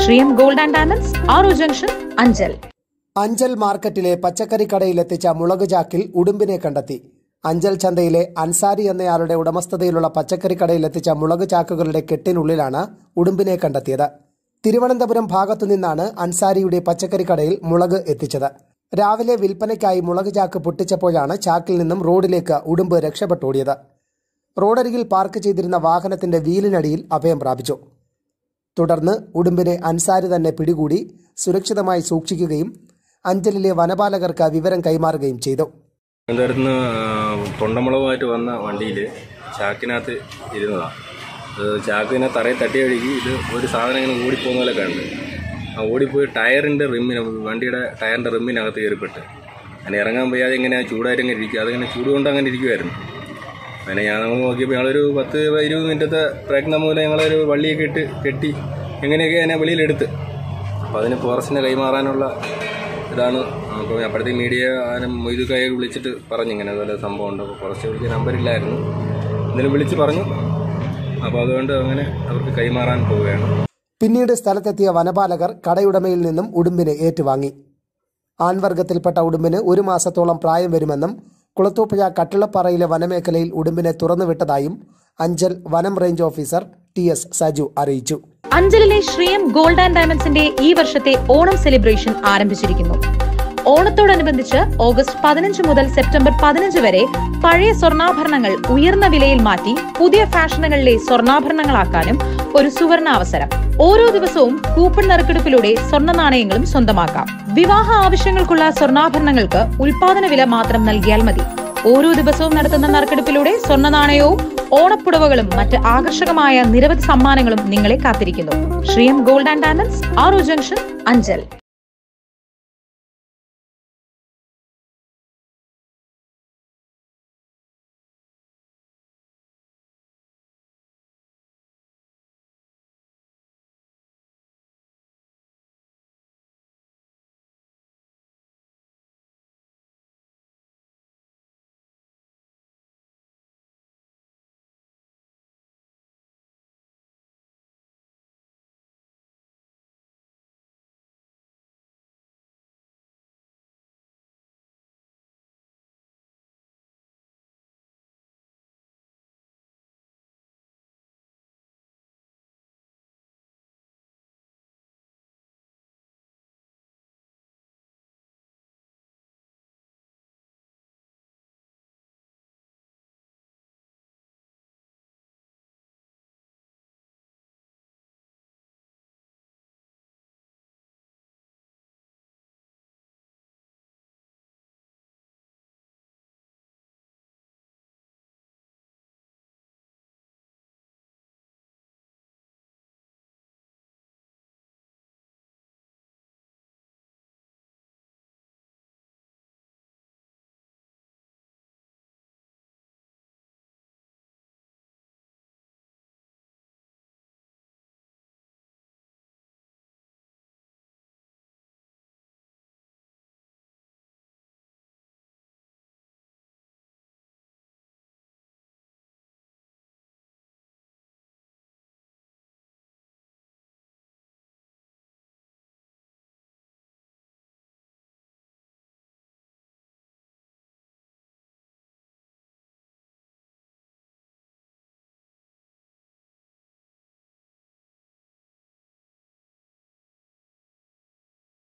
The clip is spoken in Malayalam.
ശ്രീയം gold and diamonds Aro junction Anchal Anchal മാർക്കറ്റിലെ പച്ചക്കറി കടയിലെത്തിച്ച മുളക് ചാക്കിൽ ഉടുമ്പിനെ കണ്ടെത്തി അഞ്ചൽ ചന്തയിലെ അൻസാരി എന്നയാളുടെ ഉടമസ്ഥതയിലുള്ള പച്ചക്കറി കടയിലെത്തിച്ച മുളക് ചാക്കുകളുടെ കെട്ടിനുള്ളിലാണ് ഉടുമ്പിനെ കണ്ടെത്തിയത് തിരുവനന്തപുരം ഭാഗത്തു നിന്നാണ് അൻസാരിയുടെ പച്ചക്കറി കടയിൽ മുളക് എത്തിച്ചത് രാവിലെ വിൽപ്പനയ്ക്കായി മുളക് ചാക്ക് പൊട്ടിച്ചപ്പോഴാണ് ചാക്കിൽ നിന്നും റോഡിലേക്ക് ഉടുമ്പ് രക്ഷപ്പെട്ടോടിയത് റോഡരികിൽ പാർക്ക് ചെയ്തിരുന്ന വാഹനത്തിന്റെ വീലിനടിയിൽ അഭയം പ്രാപിച്ചു തുടർന്ന് ഉടുമ്പിനെ അൻസാരി തന്നെ പിടികൂടി സുരക്ഷിതമായി സൂക്ഷിക്കുകയും അഞ്ചലിലെ വനപാലകർക്ക് വിവരം കൈമാറുകയും ചെയ്തു തിരുവനന്തപുരത്ത് തൊണ്ടമുളകുമായിട്ട് വന്ന വണ്ടിയിൽ ചാക്കിനകത്ത് ഇരുന്നതാണ് അത് ചാക്കിനെ തറയിൽ തട്ടി കഴുകി ഇത് ഒരു സാധനം ഇങ്ങനെ ഓടിപ്പോകുന്ന പോലെ കണ്ട് ആ ഓടിപ്പോയി ടയറിൻ്റെ റിമ്മിന് വണ്ടിയുടെ ടയറിൻ്റെ റിമ്മിനകത്ത് കയറിപ്പെട്ട് അങ്ങനെ ഇറങ്ങാൻ വയ്യാതെ ഇങ്ങനെ ചൂടായിട്ട് ഇങ്ങനെ ഇരിക്കുക അതിങ്ങനെ ചൂട് കൊണ്ട് അങ്ങനെ ഇരിക്കുമായിരുന്നു അങ്ങനെ ഞാൻ നമ്മൾ നോക്കിയപ്പോൾ ഞങ്ങളൊരു പത്ത് ഇരുപത് മിനിറ്റത്തെ പ്രയത്നം മൂലം ഞങ്ങളൊരു വള്ളിയൊക്കെ ഇട്ട് കെട്ടി എങ്ങനെയൊക്കെ അതിനെ വെളിയിലെടുത്ത് അപ്പോൾ അതിന് ഫോറസ്റ്റിനെ കൈമാറാനുള്ള ഇതാണ് അപ്പോൾ അപ്പോഴത്തേക്ക് മീഡിയ ആരും മൊയ്തു കൈ വിളിച്ചിട്ട് പറഞ്ഞു ഇങ്ങനെ അതുപോലെ സംഭവം ഉണ്ട് അപ്പോൾ ഫോറസ്റ്റ് വിളിച്ച നമ്പറില്ലായിരുന്നു എന്തെങ്കിലും വിളിച്ച് പറഞ്ഞു അപ്പോൾ അതുകൊണ്ട് അങ്ങനെ അവർക്ക് കൈമാറാൻ പോവുകയാണ് പിന്നീട് സ്ഥലത്തെത്തിയ വനപാലകർ കടയുടമയിൽ നിന്നും ഉടുമ്പിനെ ഏറ്റുവാങ്ങി ആൺവർഗത്തിൽപ്പെട്ട ഉടുമ്പിന് ഒരു മാസത്തോളം പ്രായം വരുമെന്നും കുളത്തൂപ്പുഴ കട്ടിളപ്പാറയിലെ വനമേഖലയിൽ ഉടുമ്പിനെ തുറന്നുവിട്ടതായും അഞ്ചൽ വനം range officer T S Saju അറിയിച്ചു അഞ്ചലിലെ ശ്രീയം ഗോൾഡ് ആൻഡ് ഡയമണ്ട്സിന്റെ ഈ വർഷത്തെ ഓണം സെലിബ്രേഷൻ ആരംഭിച്ചിരിക്കുന്നു ഓണത്തോടനുബന്ധിച്ച് ഓഗസ്റ്റ് പതിനഞ്ച് മുതൽ സെപ്റ്റംബർ പതിനഞ്ച് വരെ പഴയ സ്വർണ്ണാഭരണങ്ങൾ ഉയർന്ന വിലയിൽ മാറ്റി പുതിയ ഫാഷനുകളിലെ സ്വർണ്ണാഭരണങ്ങളാക്കാനും ഒരു സുവർണ അവസരം ഓരോ ദിവസവും കൂപ്പൺ നറുക്കെടുപ്പിലൂടെ സ്വർണ്ണ നാണയങ്ങളും സ്വന്തമാക്കാം വിവാഹ ആവശ്യങ്ങൾക്കുള്ള സ്വർണ്ണാഭരണങ്ങൾക്ക് ഉൽപാദന വില മാത്രം നൽകിയാൽ മതി ഓരോ ദിവസവും നടത്തുന്ന നറുക്കെടുപ്പിലൂടെ സ്വർണ്ണ നാണയവും ഓണപ്പുടവകളും മറ്റ് ആകർഷകമായ നിരവധി സമ്മാനങ്ങളും നിങ്ങളെ കാത്തിരിക്കുന്നു Sreeyam gold and diamonds Aro junction Anchal